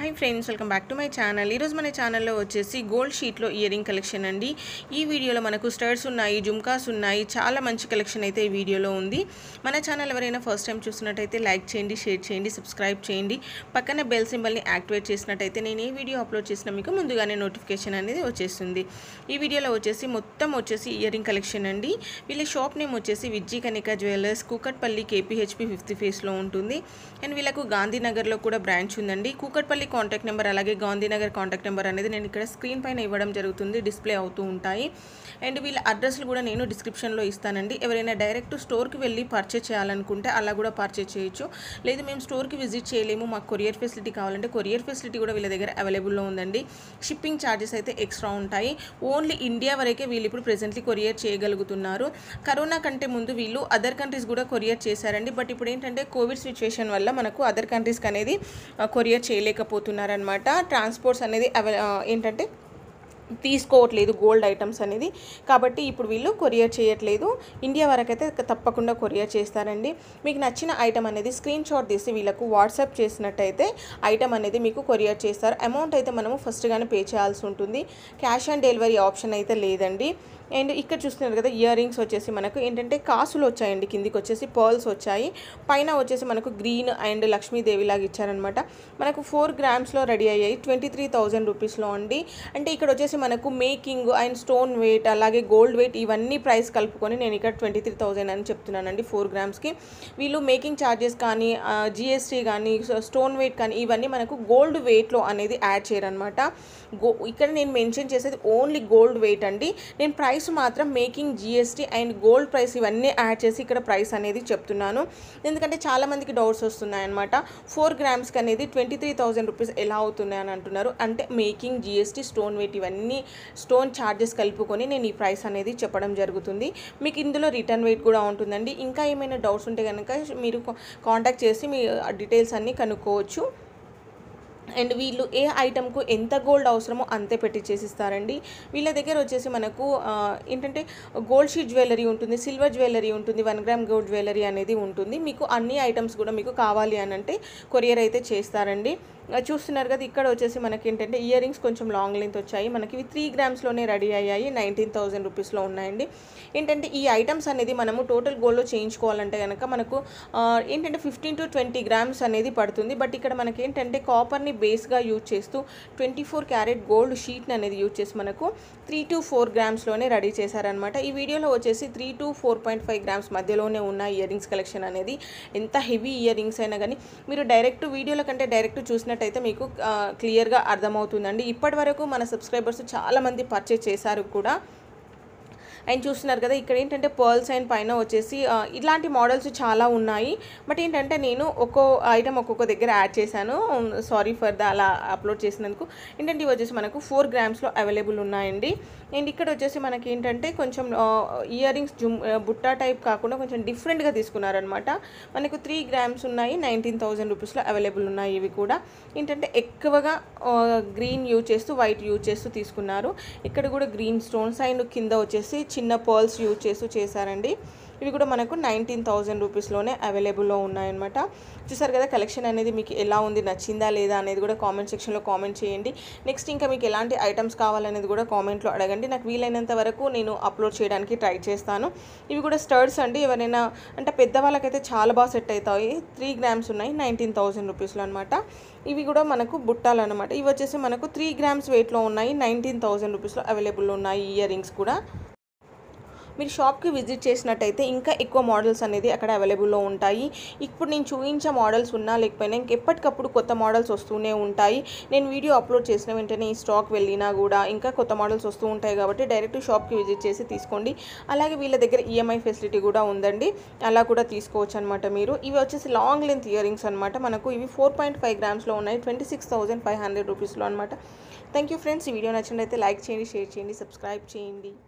hi friends welcome back to my channel ఈరోజు మన ఛానల్లో వచ్చేసి గోల్డ్ షీట్లో ఇయర్ రింగ్ కలెక్షన్ అండి ఈ వీడియోలో మనకు స్టర్స్ ఉన్నాయి జుమ్కాస్ ఉన్నాయి చాలా మంచి కలెక్షన్ అయితే ఈ వీడియోలో ఉంది మన ఛానల్ ఎవరైనా ఫస్ట్ టైం చూస్తున్నట్టయితే లైక్ చేయండి షేర్ చేయండి సబ్స్క్రైబ్ చేయండి పక్కన బెల్ సింబల్ని యాక్టివేట్ చేసినట్టయితే నేను ఏ వీడియో అప్లోడ్ చేసినా మీకు ముందుగానే నోటిఫికేషన్ అనేది వచ్చేస్తుంది ఈ వీడియోలో వచ్చేసి మొత్తం వచ్చేసి ఇయర్ రింగ్ కలెక్షన్ అండి వీళ్ళ షాప్ నేమ్ వచ్చేసి Vijji Kanika jewellers Kukatpally KPHB fifth ఫేస్లో ఉంటుంది అండ్ వీళ్ళకు గాంధీనగర్లో కూడా బ్రాంచ్ ఉందండి కూకట్పల్లి కాంటాక్ట్ నెంబర్ అలాగే గాంధీనగర్ కాంటాక్ట్ నెంబర్ అనేది నేను ఇక్కడ స్క్రీన్ పైన ఇవ్వడం జరుగుతుంది డిస్ప్లే అవుతూ ఉంటాయి అండ్ వీళ్ళ అడ్రస్లు కూడా నేను డిస్క్రిప్షన్లో ఇస్తానండి ఎవరైనా డైరెక్ట్ స్టోర్కి వెళ్ళి పర్చేస్ చేయాలనుకుంటే అలా కూడా పర్చేస్ చేయొచ్చు లేదు మేము స్టోర్కి విజిట్ చేయలేము మాకు కొరియర్ ఫెసిలిటీ కావాలంటే కొరియర్ ఫెసిలిటీ కూడా వీళ్ళ దగ్గర అవైలబుల్లో ఉందండి షిప్పింగ్ ఛార్జెస్ అయితే ఎక్స్ట్రా ఉంటాయి ఓన్లీ ఇండియా వరకే వీళ్ళు ఇప్పుడు ప్రెసెంట్లీ కొరియర్ చేయగలుగుతున్నారు కరోనా కంటే ముందు వీళ్ళు అదర్ కంట్రీస్ కూడా కొరియర్ చేశారండి బట్ ఇప్పుడు ఏంటంటే కోవిడ్ సిచ్యువేషన్ వల్ల మనకు అదర్ కంట్రీస్కి అనేది కొరియర్ చేయలేకపోతున్నారనమాట ట్రాన్స్పోర్ట్స్ అనేది అవై ఏంటంటే తీసుకోవట్లేదు గోల్డ్ ఐటమ్స్ అనేది కాబట్టి ఇప్పుడు వీళ్ళు కొరియర్ చేయట్లేదు ఇండియా వరకు అయితే తప్పకుండా కొరియర్ చేస్తారండి మీకు నచ్చిన ఐటమ్ అనేది స్క్రీన్ షాట్ తీసి వీళ్ళకు వాట్సాప్ చేసినట్టయితే ఐటమ్ అనేది మీకు కొరియర్ చేస్తారు అమౌంట్ అయితే మనము ఫస్ట్గానే పే చేయాల్సి ఉంటుంది క్యాష్ ఆన్ డెలివరీ ఆప్షన్ అయితే లేదండి అండ్ ఇక్కడ చూస్తున్నారు కదా ఇయర్ రింగ్స్ వచ్చేసి మనకు ఏంటంటే కాసులు వచ్చాయండి కిందికి వచ్చేసి పర్ల్స్ వచ్చాయి పైన వచ్చేసి మనకు గ్రీన్ అండ్ లక్ష్మీదేవి లాగా ఇచ్చారనమాట మనకు ఫోర్ గ్రామ్స్లో రెడీ అయ్యాయి ట్వంటీ త్రీ థౌజండ్ రూపీస్లో అండి అంటే ఇక్కడ వచ్చేసి మనకు మేకింగ్ అండ్ స్టోన్ వెయిట్ అలాగే గోల్డ్ వెయిట్ ఇవన్నీ ప్రైస్ కలుపుకొని నేను ఇక్కడ ట్వంటీ త్రీ థౌజండ్ అని చెప్తున్నానండి ఫోర్ గ్రామ్స్కి వీళ్ళు మేకింగ్ ఛార్జెస్ కానీ జిఎస్టీ కానీ స్టోన్ వెయిట్ కానీ ఇవన్నీ మనకు గోల్డ్ వెయిట్లో అనేది యాడ్ చేయరనమాట గో ఇక్కడ నేను మెన్షన్ చేసేది ఓన్లీ గోల్డ్ వెయిట్ అండి నేను ప్రైస్ మాత్రం making GST and gold price ఇవన్నీ యాడ్ చేసి ఇక్కడ ప్రైస్ అనేది చెప్తున్నాను ఎందుకంటే చాలామందికి డౌట్స్ వస్తున్నాయన్నమాట ఫోర్ గ్రామ్స్కి అనేది ట్వంటీ త్రీ థౌజండ్ రూపీస్ ఎలా అవుతున్నాయి అని అంటున్నారు అంటే మేకింగ్ జిఎస్టీ స్టోన్ వెయిట్ ఇవన్నీ స్టోన్ ఛార్జెస్ కలుపుకొని నేను ఈ ప్రైస్ అనేది చెప్పడం జరుగుతుంది మీకు ఇందులో రిటర్న్ వెయిట్ కూడా ఉంటుందండి ఇంకా ఏమైనా డౌట్స్ ఉంటే కనుక మీరు కాంటాక్ట్ చేసి మీ డీటెయిల్స్ అన్నీ కనుక్కోవచ్చు అండ్ వీళ్ళు ఏ ఐటమ్కు ఎంత గోల్డ్ అవసరమో అంతే పెట్టి చేసిస్తారండి వీళ్ళ దగ్గర వచ్చేసి మనకు ఏంటంటే గోల్డ్ షీట్ జ్యువెలరీ ఉంటుంది సిల్వర్ జ్యువెలరీ ఉంటుంది వన్ గ్రామ్ గోల్డ్ జ్యువెలరీ అనేది ఉంటుంది మీకు అన్ని ఐటమ్స్ కూడా మీకు కావాలి అని అంటే కొరియర్ అయితే చేస్తారండి చూస్తున్నారు కదా ఇక్కడ వచ్చేసి మనకి ఏంటంటే ఇయర్ రింగ్స్ కొంచెం లాంగ్ లెంత్ వచ్చాయి మనకి ఇవి త్రీ గ్రామ్స్లోనే రెడీ అయ్యాయి నైన్టీన్ థౌసండ్ రూపీస్లో ఉన్నాయండి ఏంటంటే ఈ ఐటమ్స్ అనేది మనము టోటల్ గోల్డ్లో చేయించుకోవాలంటే కనుక మనకు ఏంటంటే ఫిఫ్టీన్ టు ట్వంటీ గ్రామ్స్ అనేది పడుతుంది బట్ ఇక్కడ మనకి ఏంటంటే కాపర్ని బేస్గా యూజ్ చేస్తూ ట్వంటీ ఫోర్ క్యారెట్ గోల్డ్ షీట్ని అనేది యూజ్ చేసి మనకు త్రీ టు ఫోర్ గ్రామ్స్లోనే రెడీ చేశారనమాట ఈ వీడియోలో వచ్చేసి three to four point five grams మధ్యలోనే ఉన్న ఇయర్ రింగ్స్ కలెక్షన్ అనేది ఎంత హెవీ ఇయర్ రింగ్స్ అయినా కానీ మీరు డైరెక్ట్ వీడియోల కంటే డైరెక్ట్ చూసినట్టయితే మీకు క్లియర్గా అర్థమవుతుందండి ఇప్పటి వరకు మన సబ్స్క్రైబర్స్ చాలామంది పర్చేస్ చేశారు కూడా అండ్ చూస్తున్నారు కదా ఇక్కడ ఏంటంటే పర్ల్స్ అండ్ పైన వచ్చేసి ఇలాంటి మోడల్స్ చాలా ఉన్నాయి బట్ ఏంటంటే నేను ఒక్కో ఐటమ్ ఒక్కొక్క దగ్గర యాడ్ చేశాను సారీ ఫర్ ద అలా అప్లోడ్ చేసినందుకు ఏంటంటే ఇవి వచ్చేసి మనకు ఫోర్ గ్రామ్స్లో అవైలబుల్ ఉన్నాయండి అండ్ ఇక్కడ వచ్చేసి మనకి ఏంటంటే కొంచెం ఇయర్ రింగ్స్ జుమ్ బుట్టా టైప్ కాకుండా కొంచెం డిఫరెంట్గా తీసుకున్నారనమాట మనకు త్రీ గ్రామ్స్ ఉన్నాయి నైన్టీన్ థౌజండ్ రూపీస్లో అవైలబుల్ ఉన్నాయి ఇవి కూడా ఏంటంటే ఎక్కువగా గ్రీన్ యూజ్ చేస్తూ వైట్ యూజ్ చేస్తూ తీసుకున్నారు ఇక్కడ కూడా గ్రీన్ స్టోన్స్ అండ్ కింద వచ్చేసి చిన్న పర్ల్స్ యూజ్ చేస్తూ చేశారండి ఇవి కూడా మనకు నైన్టీన్ థౌజండ్ రూపీస్లోనే అవైలబుల్లో ఉన్నాయన్నమాట చూసారు కదా కలెక్షన్ అనేది మీకు ఎలా ఉంది నచ్చిందా లేదా అనేది కూడా కామెంట్ సెక్షన్లో కామెంట్ చేయండి నెక్స్ట్ ఇంకా మీకు ఎలాంటి ఐటమ్స్ కావాలనేది కూడా కామెంట్లో అడగండి నాకు వీలైనంత వరకు నేను అప్లోడ్ చేయడానికి ట్రై చేస్తాను ఇవి కూడా స్టర్డ్స్ అండి ఎవరైనా అంటే పెద్దవాళ్ళకైతే చాలా బాగా సెట్ అవుతాయి త్రీ గ్రామ్స్ ఉన్నాయి నైన్టీన్ థౌజండ్ రూపీస్లో అనమాట ఇవి కూడా మనకు బుట్టాలు అనమాట ఇవి వచ్చేసి మనకు త్రీ గ్రామ్స్ వెయిట్లో ఉన్నాయి నైన్టీన్ థౌజండ్ రూపీస్లో అవైలబుల్ ఉన్నాయి ఇయర్ రింగ్స్ కూడా మీరు షాప్కి విజిట్ చేసినట్టయితే ఇంకా ఎక్కువ మోడల్స్ అనేది అక్కడ అవైలబుల్లో ఉంటాయి ఇప్పుడు నేను చూపించే మోడల్స్ ఉన్నా లేకపోయినా ఇంకెప్పటికప్పుడు కొత్త మోడల్స్ వస్తూనే ఉంటాయి నేను వీడియో అప్లోడ్ చేసిన వెంటనే ఈ స్టాక్ వెళ్ళినా కూడా ఇంకా కొత్త మోడల్స్ వస్తూ ఉంటాయి కాబట్టి డైరెక్ట్ షాప్కి విజిట్ చేసి తీసుకోండి అలాగే వీళ్ళ దగ్గర ఈఎంఐ ఫెసిలిటీ కూడా ఉందండి అలా కూడా తీసుకోవచ్చు అనమాట మీరు ఇవి వచ్చేసి లాంగ్ లెంత్ ఇయర్ రింగ్స్ అనమాట మనకు ఇవి ఫోర్ పాయింట్ ఫైవ్ గ్రామ్స్లో ఉన్నాయి twenty six thousand five hundred రూపీస్లో అనమాట థ్యాంక్ యూ ఫ్రెండ్స్ ఈ వీడియో నచ్చినట్లయితే లైక్ చేయండి షేర్ చేయండి సబ్స్క్రైబ్ చేయండి